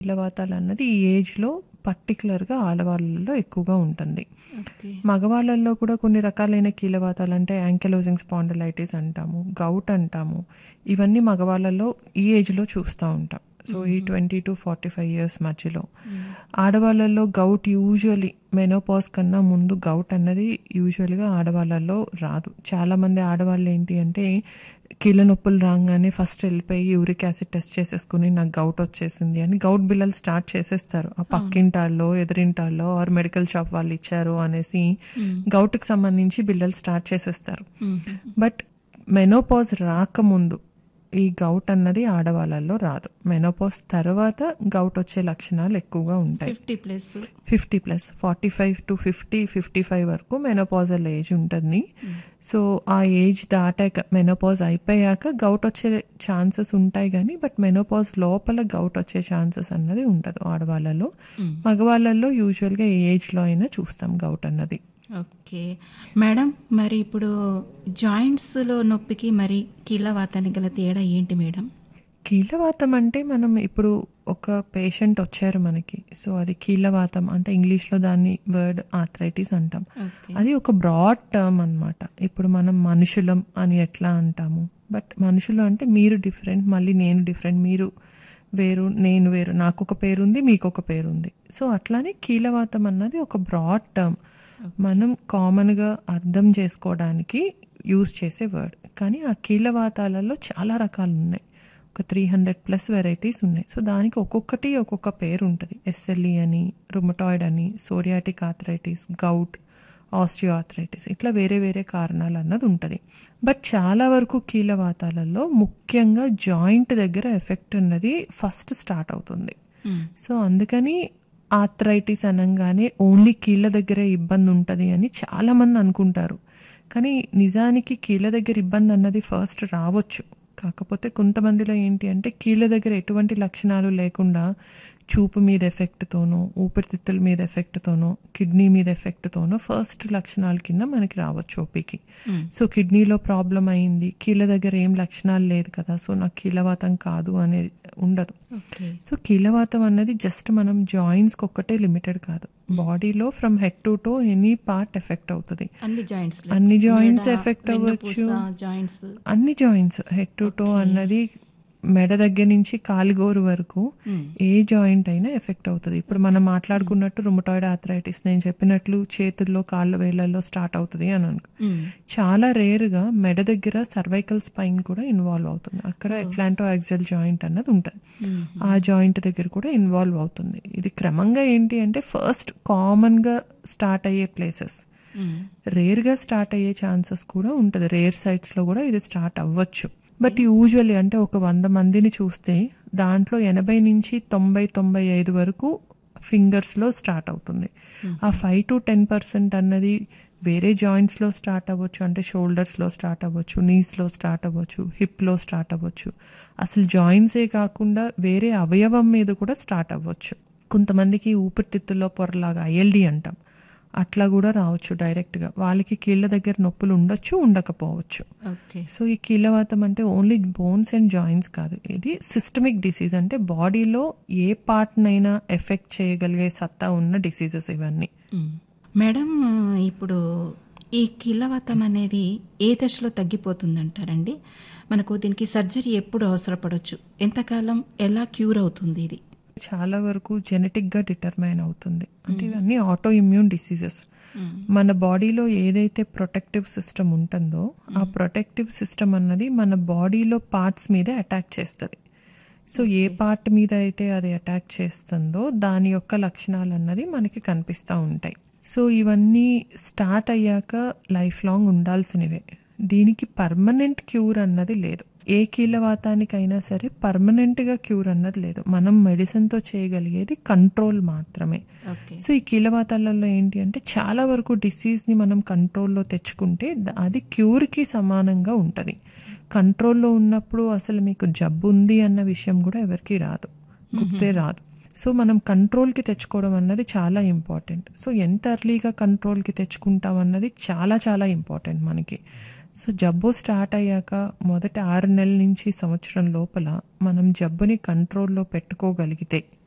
కీళ్ళవాతాలు అన్నది ఈ ఏజ్లో పర్టికులర్గా ఆడవాళ్ళలో ఎక్కువగా ఉంటుంది ఓకే మగవాళ్ళల్లో కూడా కొన్ని రకాలైన కీళ్ళవాతాలు అంటే యాంకెలోజింగ్ స్పాండిలైటిస్ అంటాము గౌట్ అంటాము ఇవన్నీ మగవాళ్ళలో ఈ ఏజ్లో చూస్తూ ఉంటాం సో ఈ twenty to forty five years మధ్యలో ఆడవాళ్ళల్లో గౌట్ యూజువలీ మెనోపాజ్ కన్నా ముందు గౌట్ అన్నది యూజువల్గా ఆడవాళ్ళల్లో రాదు చాలామంది ఆడవాళ్ళు ఏంటి అంటే కీళ్ళ నొప్పులు రాగానే ఫస్ట్ వెళ్ళిపోయి యూరిక్ యాసిడ్ టెస్ట్ చేసేసుకుని నాకు గౌట్ వచ్చేసింది అని గౌట్ బిల్లలు స్టార్ట్ చేసేస్తారు ఆ పక్కింటాల్లో ఎదురింటాల్లో ఆర్ మెడికల్ షాప్ వాళ్ళు ఇచ్చారు అనేసి గౌట్కి సంబంధించి బిల్లలు స్టార్ట్ చేసేస్తారు బట్ మెనోపాజ్ రాకముందు ఈ గౌట్ అన్నది ఆడవాళ్ళల్లో రాదు మెనోపాజ్ తర్వాత గౌట్ వచ్చే లక్షణాలు ఎక్కువగా ఉంటాయి fifty plus fifty plus forty five to fifty fifty five వరకు మెనోపాజల్ ఏజ్ ఉంటుంది సో ఆ ఏజ్ దాటాక మెనోపాజ్ అయిపోయాక గౌట్ వచ్చే ఛాన్సెస్ ఉంటాయి కానీ బట్ మెనోపాజ్ లోపల గౌట్ వచ్చే ఛాన్సెస్ అన్నది ఉండదు ఆడవాళ్ళలో మగవాళ్ళల్లో యూజువల్గా ఏ ఏజ్లో అయినా చూస్తాం గౌట్ అన్నది ఓకే మేడం మరి ఇప్పుడు జాయింట్స్లో నొప్పికి మరి కీళ్ళవాతానికి గల తేడా ఏంటి మేడం కీళ్ళవాతం అంటే మనం ఇప్పుడు ఒక పేషెంట్ వచ్చారు మనకి సో అది కీళ్ళవాతం అంటే ఇంగ్లీష్లో దాన్ని వర్డ్ ఆథరైటిస్ అంటాం ఓకే అది ఒక బ్రాడ్ టర్మ్ అన్నమాట ఇప్పుడు మనం మనుషులం అని ఎట్లా అంటాము బట్ మనుషులు అంటే మీరు డిఫరెంట్ మళ్ళీ నేను డిఫరెంట్ మీరు వేరు నేను వేరు నాకు ఒక పేరు ఉంది మీకు ఒక పేరు ఉంది సో అట్లానే కీలవాతం అన్నది ఒక బ్రాడ్ టర్మ్ మనం కామన్గా అర్థం చేసుకోవడానికి యూజ్ చేసే వర్డ్ కానీ ఆ కీలవాతాలలో చాలా రకాలు ఉన్నాయి ఒక త్రీ హండ్రెడ్ ప్లస్ వెరైటీస్ ఉన్నాయి సో దానికి ఒక్కొక్కటి ఒక్కొక్క పేరు ఉంటుంది ఎస్ఎల్ఈ అని రుమటాయిడ్ అని psoriatic arthritis gout osteo arthritis ఇట్లా వేరే వేరే కారణాలు అన్నది ఉంటుంది బట్ చాలా వరకు కీలవాతాలలో ముఖ్యంగా జాయింట్ దగ్గర ఎఫెక్ట్ అన్నది ఫస్ట్ స్టార్ట్ అవుతుంది సో అందుకని ఆథరైటిస్ అనగానే ఓన్లీ కీళ్ళ దగ్గరే ఇబ్బంది ఉంటుంది అని చాలామంది అనుకుంటారు కానీ నిజానికి కీళ్ళ దగ్గర ఇబ్బంది అన్నది ఫస్ట్ రావచ్చు కాకపోతే కొంతమందిలో ఏంటి అంటే కీళ్ళ దగ్గర ఎటువంటి లక్షణాలు లేకుండా చూపు మీద ఎఫెక్ట్తోనో ఊపిరితిత్తుల మీద ఎఫెక్ట్తోనో కిడ్నీ మీద ఎఫెక్ట్తోనో ఫస్ట్ లక్షణాల కింద మనకి రావచ్చు ఓపీకి సో కిడ్నీలో ప్రాబ్లం అయింది కీళ్ళ దగ్గర ఏం లక్షణాలు లేదు కదా సో నాకు కీళ్ళవాతం కాదు అనేది ఉండదు ఓకే సో కీళ్ళవాతం అన్నది జస్ట్ మనం జాయింట్స్కి ఒక్కటే లిమిటెడ్ కాదు బాడీలో from head to toe any part effect అవుతుంది అన్ని జాయింట్స్ అన్ని joints affect అవ్వచ్చు. జాయింట్స్ అన్ని జాయింట్స్ హెడ్ టు టో అన్నది మెడ దగ్గర నుంచి కాలిగోరు వరకు ఏ జాయింట్ అయినా ఎఫెక్ట్ అవుతుంది ఇప్పుడు మనం మాట్లాడుకున్నట్టు రుమటాయిడ్ ఆథరైటిస్ నేను చెప్పినట్లు చేతుల్లో కాళ్ళ వేళ్ళల్లో స్టార్ట్ అవుతుంది అని అనుకో చాలా రేర్గా మెడ దగ్గర సర్వైకల్ స్పైన్ కూడా ఇన్వాల్వ్ అవుతుంది అక్కడ ఎట్లాంటో యాక్సెల్ జాయింట్ అన్నది ఉంటుంది ఆ జాయింట్ దగ్గర కూడా ఇన్వాల్వ్ అవుతుంది ఇది క్రమంగా ఏంటి అంటే ఫస్ట్ కామన్గా స్టార్ట్ అయ్యే ప్లేసెస్ రేర్గా స్టార్ట్ అయ్యే ఛాన్సెస్ కూడా ఉంటుంది రేర్ సైట్స్లో కూడా ఇది స్టార్ట్ అవ్వచ్చు బట్ యూజువల్లీ అంటే ఒక వంద మందిని చూస్తే దాంట్లో ఎనభై నుంచి తొంభై తొంభై ఐదు వరకు ఫింగర్స్లో స్టార్ట్ అవుతుంది ఆ ఫైవ్ టు టెన్ పర్సెంట్ అన్నది వేరే జాయింట్స్లో స్టార్ట్ అవ్వచ్చు అంటే షోల్డర్స్లో స్టార్ట్ అవ్వచ్చు నీస్లో స్టార్ట్ అవ్వచ్చు హిప్లో స్టార్ట్ అవ్వచ్చు అసలు జాయింట్సే కాకుండా వేరే అవయవం మీద కూడా స్టార్ట్ అవ్వచ్చు కొంతమందికి ఊపిరితిత్తుల్లో పొరలాగా ఐఎల్డి అంటాం అట్లా కూడా రావచ్చు డైరెక్ట్గా వాళ్ళకి కీళ్ళ దగ్గర నొప్పులు ఉండొచ్చు ఉండకపోవచ్చు ఓకే సో ఈ కీళ్ళవాతం అంటే ఓన్లీ బోన్స్ అండ్ జాయింట్స్ కాదు ఇది సిస్టమిక్ డిసీజ్ అంటే బాడీలో ఏ పార్ట్నైనా ఎఫెక్ట్ చేయగలిగే సత్తా ఉన్న డిసీజెస్ ఇవన్నీ మేడం ఇప్పుడు ఈ కీళ్ళవాతం అనేది ఏ దశలో తగ్గిపోతుందంటారండి మనకు దీనికి సర్జరీ ఎప్పుడు అవసరపడవచ్చు ఎంతకాలం ఎలా క్యూర్ అవుతుంది ఇది చాలా వరకు జెనెటిక్గా డిటర్మైన్ అవుతుంది అంటే ఇవన్నీ ఆటో ఇమ్యూన్ డిసీజెస్ మన బాడీలో ఏదైతే ప్రొటెక్టివ్ సిస్టమ్ ఉంటుందో ఆ ప్రొటెక్టివ్ సిస్టమ్ అన్నది మన బాడీలో పార్ట్స్ మీద అటాక్ చేస్తుంది సో ఏ పార్ట్ మీద అయితే అది అటాక్ చేస్తుందో దాని యొక్క లక్షణాలు అన్నది మనకి కనిపిస్తూ ఉంటాయి సో ఇవన్నీ స్టార్ట్ అయ్యాక లైఫ్ లాంగ్ ఉండాల్సినవే దీనికి పర్మనెంట్ క్యూర్ అన్నది లేదు ఏ కీలవాతానికైనా సరే పర్మనెంట్గా క్యూర్ అన్నది లేదు మనం మెడిసిన్తో చేయగలిగేది కంట్రోల్ మాత్రమే ఓకే సో ఈ కీలవాతాలలో ఏంటి అంటే చాలా వరకు డిసీజ్ని మనం కంట్రోల్లో తెచ్చుకుంటే ద- అది క్యూర్కి సమానంగా ఉంటుంది కంట్రోల్లో ఉన్నప్పుడు అసలు మీకు జబ్బు ఉంది అన్న విషయం కూడా ఎవరికి రాదు గుర్తే రాదు సో మనం కంట్రోల్కి తెచ్చుకోవడం అన్నది చాలా ఇంపార్టెంట్ సో ఎంత ఎర్లీగా కంట్రోల్కి తెచ్చుకుంటాం అన్నది చాలా చాలా ఇంపార్టెంట్ మనకి సో జబ్బు స్టార్ట్ అయ్యాక మొదటి ఆరు నెలల నుంచి సంవత్సరం లోపల మనం జబ్బుని కంట్రోల్లో పెట్టుకోగలిగితే